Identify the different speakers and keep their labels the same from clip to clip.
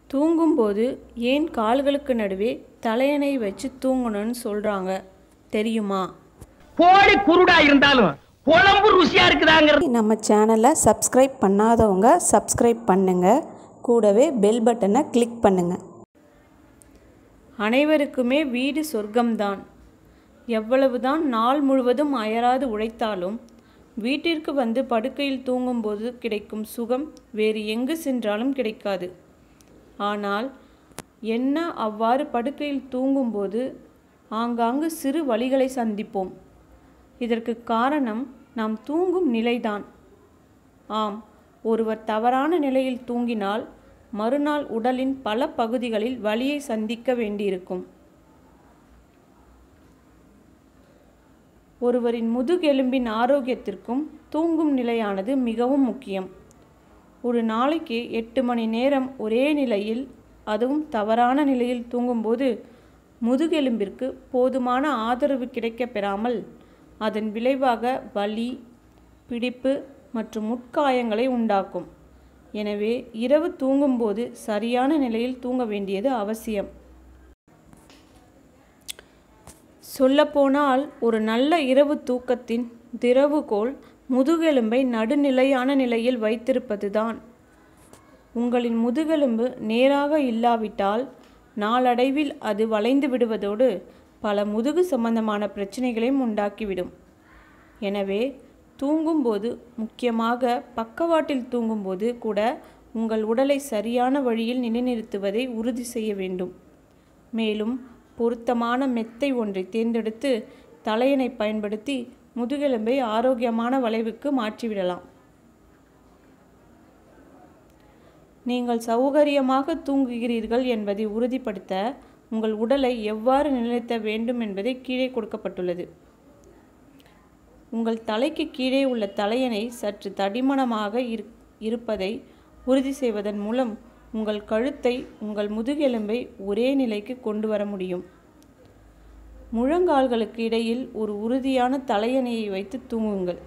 Speaker 1: தூங்கும்போது ஏன் கால்களுக்கு நடுவே தலையணை வச்சு தூங்கணும்னு சொல்கிறாங்க தெரியுமா
Speaker 2: கோழி குருடா இருந்தாலும் குழம்பு ருசியா இருக்குதாங்கிறது
Speaker 3: நம்ம சேனலை சப்ஸ்கிரைப் பண்ணாதவங்க சப்ஸ்கிரைப் பண்ணுங்க கூடவே பெல் பட்டனை கிளிக் பண்ணுங்க
Speaker 1: அனைவருக்குமே வீடு சொர்க்கம்தான் எவ்வளவுதான் நாள் முழுவதும் அயராது உழைத்தாலும் வீட்டிற்கு வந்து படுக்கையில் தூங்கும்போது கிடைக்கும் சுகம் வேறு எங்கு சென்றாலும் கிடைக்காது ஆனால் என்ன அவ்வாறு படுக்கையில் தூங்கும்போது ஆங்காங்கு சிறு வழிகளை சந்திப்போம் இதற்கு காரணம் நாம் தூங்கும் நிலைதான் ஆம் ஒருவர் தவறான நிலையில் தூங்கினால் மறுநாள் உடலின் பல பகுதிகளில் வலியை சந்திக்க வேண்டியிருக்கும் ஒருவரின் முதுகெலும்பின் ஆரோக்கியத்திற்கும் தூங்கும் நிலையானது மிகவும் முக்கியம் ஒரு நாளைக்கு எட்டு மணி நேரம் ஒரே நிலையில் அதுவும் தவறான நிலையில் தூங்கும்போது முதுகெலும்பிற்கு போதுமான ஆதரவு கிடைக்கப் பெறாமல் அதன் விளைவாக வலி பிடிப்பு மற்றும் முட்காயங்களை உண்டாக்கும் எனவே இரவு தூங்கும்போது சரியான நிலையில் தூங்க வேண்டியது அவசியம் சொல்லப்போனால் ஒரு நல்ல இரவு தூக்கத்தின் திறவுகோல் முதுகெலும்பை நடுநிலையான நிலையில் வைத்திருப்பதுதான் உங்களின் முதுகெலும்பு நேராக இல்லாவிட்டால் நாளடைவில் அது வளைந்து விடுவதோடு பல முதுகு சம்பந்தமான பிரச்சனைகளையும் உண்டாக்கிவிடும் எனவே தூங்கும்போது முக்கியமாக பக்கவாட்டில் தூங்கும்போது கூட உங்கள் உடலை சரியான வழியில் நிலைநிறுத்துவதை உறுதி செய்ய வேண்டும் மேலும் பொருத்தமான மெத்தை ஒன்றை தேர்ந்தெடுத்து தலையணை பயன்படுத்தி முதுகெலும்பை ஆரோக்கியமான வளைவுக்கு மாற்றிவிடலாம் நீங்கள் சௌகரியமாக தூங்குகிறீர்கள் என்பதை உறுதிப்படுத்த உங்கள் உடலை எவ்வாறு நிலைநிறுத்த வேண்டும் என்பதை கீழே கொடுக்கப்பட்டுள்ளது உங்கள் தலைக்கு கீழே உள்ள தலையணை சற்று தடிமனமாக இரு இருப்பதை உறுதி செய்வதன் மூலம் உங்கள் கழுத்தை உங்கள் முதுகெலும்பை ஒரே நிலைக்கு கொண்டு வர முடியும் முழங்கால்களுக்கு இடையில் ஒரு உறுதியான தலையணையை வைத்து தூங்குங்கள்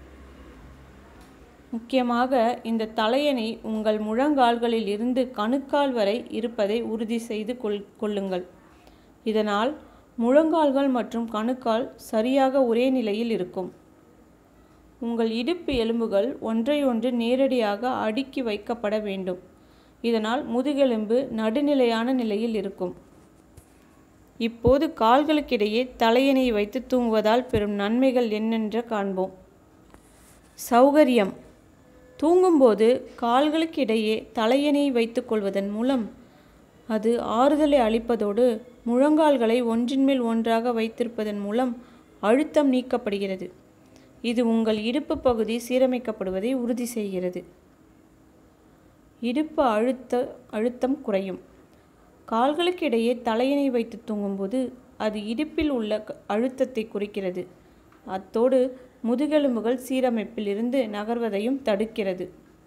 Speaker 1: முக்கியமாக இந்த தலையணை உங்கள் முழங்கால்களில் இருந்து கணுக்கால் வரை இருப்பதை உறுதி செய்து கொள் கொள்ளுங்கள் இதனால் முழங்கால்கள் மற்றும் கணுக்கால் சரியாக ஒரே நிலையில் இருக்கும் உங்கள் இடுப்பு எலும்புகள் ஒன்றையொன்று நேரடியாக அடுக்கி வைக்கப்பட வேண்டும் இதனால் முதுகெலும்பு நடுநிலையான நிலையில் இருக்கும் இப்போது கால்களுக்கிடையே தலையணை வைத்து தூங்குவதால் பெறும் நன்மைகள் என்னென்று காண்போம் சௌகரியம் தூங்கும்போது கால்களுக்கிடையே தலையணை வைத்துக் கொள்வதன் மூலம் அது ஆறுதலை அளிப்பதோடு முழங்கால்களை ஒன்றின் மேல் ஒன்றாக வைத்திருப்பதன் மூலம் அழுத்தம் நீக்கப்படுகிறது இது உங்கள் இடுப்பு பகுதி சீரமைக்கப்படுவதை உறுதி செய்கிறது இடுப்பு அழுத்த அழுத்தம் குறையும் கால்களுக்கு இடையே தலையணை வைத்து தூங்கும்போது அது இடுப்பில் உள்ள க- அழுத்தத்தை குறைக்கிறது அத்தோடு முதுகெலும்புகள் சீரமைப்பில் இருந்து நகர்வதையும் தடுக்கிறது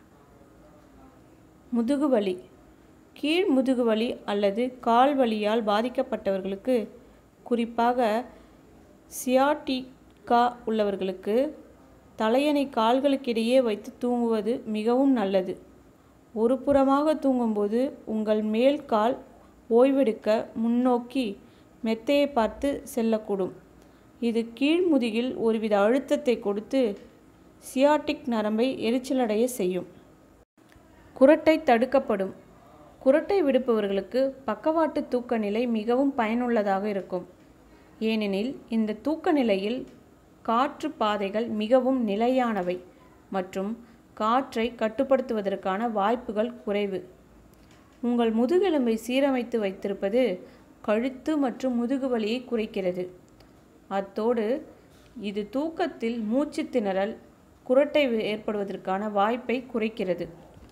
Speaker 1: முதுகுவலி கீழ் முதுகுவலி அல்லது கால் வலியால் பாதிக்கப்பட்டவர்களுக்கு குறிப்பாக சியாட்டிகா உள்ளவர்களுக்கு தலையணை கால்களுக்கிடையே வைத்து தூங்குவது மிகவும் நல்லது ஒரு புறமாக தூங்கும்போது உங்கள் மேல் கால் ஓய்வெடுக்க முன்னோக்கி மெத்தையை பார்த்து செல்லக்கூடும் இது கீழ் முதுகில் ஒருவித அழுத்தத்தை கொடுத்து சியாட்டிக் நரம்பை எரிச்சலடைய செய்யும் குரட்டை தடுக்கப்படும் குரட்டை விடுப்பவர்களுக்கு பக்கவாட்டு தூக்க நிலை மிகவும் பயனுள்ளதாக இருக்கும் ஏனெனில் இந்த தூக்க நிலையில் காற்று பாதைகள் மிகவும் நிலையானவை மற்றும் காற்றை கட்டுப்படுத்துவதற்கான வாய்ப்புகள் குறைவு உங்கள் முதுகெலும்பை சீரமைத்து வைத்திருப்பது கழுத்து மற்றும் முதுகு வலியை குறைக்கிறது அத்தோடு இது தூக்கத்தில் மூச்சு திணறல் குரட்டை ஏற்படுவதற்கான வாய்ப்பை குறைக்கிறது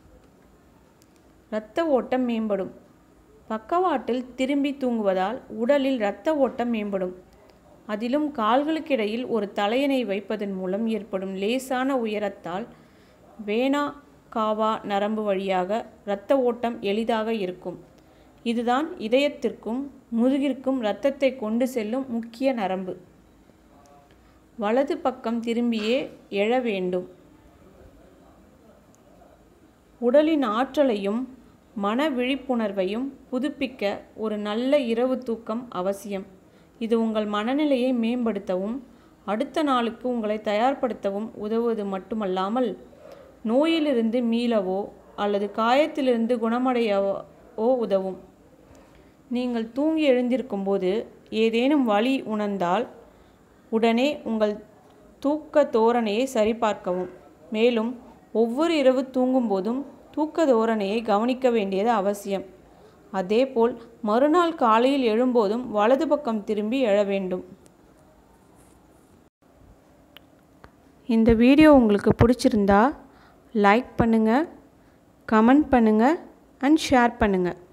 Speaker 1: இரத்த ஓட்டம் மேம்படும் பக்கவாட்டில் திரும்பி தூங்குவதால் உடலில் இரத்த ஓட்டம் மேம்படும் அதிலும் கால்களுக்கிடையில் ஒரு தலையணை வைப்பதன் மூலம் ஏற்படும் லேசான உயரத்தால் வேனா காவா நரம்பு வழியாக இரத்த ஓட்டம் எளிதாக இருக்கும் இதுதான் இதயத்திற்கும் முதுகிற்கும் இரத்தத்தை கொண்டு செல்லும் முக்கிய நரம்பு வலது பக்கம் திரும்பியே எழ வேண்டும் உடலின் ஆற்றலையும் மன விழிப்புணர்வையும் புதுப்பிக்க ஒரு நல்ல இரவு தூக்கம் அவசியம் இது உங்கள் மனநிலையை மேம்படுத்தவும் அடுத்த நாளுக்கு உங்களை தயார்படுத்தவும் உதவுவது மட்டுமல்லாமல் நோயிலிருந்து மீளவோ அல்லது காயத்திலிருந்து குணமடையவோ உதவும் நீங்கள் தூங்கி எழுந்திருக்கும்போது ஏதேனும் வலி உணர்ந்தால் உடனே உங்கள் தூக்க தோரணையை சரிபார்க்கவும் மேலும் ஒவ்வொரு இரவு தூங்கும்போதும் தூக்க தோரணையை கவனிக்க வேண்டியது அவசியம் அதேபோல் மறுநாள் காலையில் எழும்போதும் வலது பக்கம் திரும்பி எழ வேண்டும் இந்த வீடியோ உங்களுக்கு பிடிச்சிருந்தா லைக் பண்ணுங்கள் கமெண்ட் பண்ணுங்கள் அண்ட் ஷேர் பண்ணுங்கள்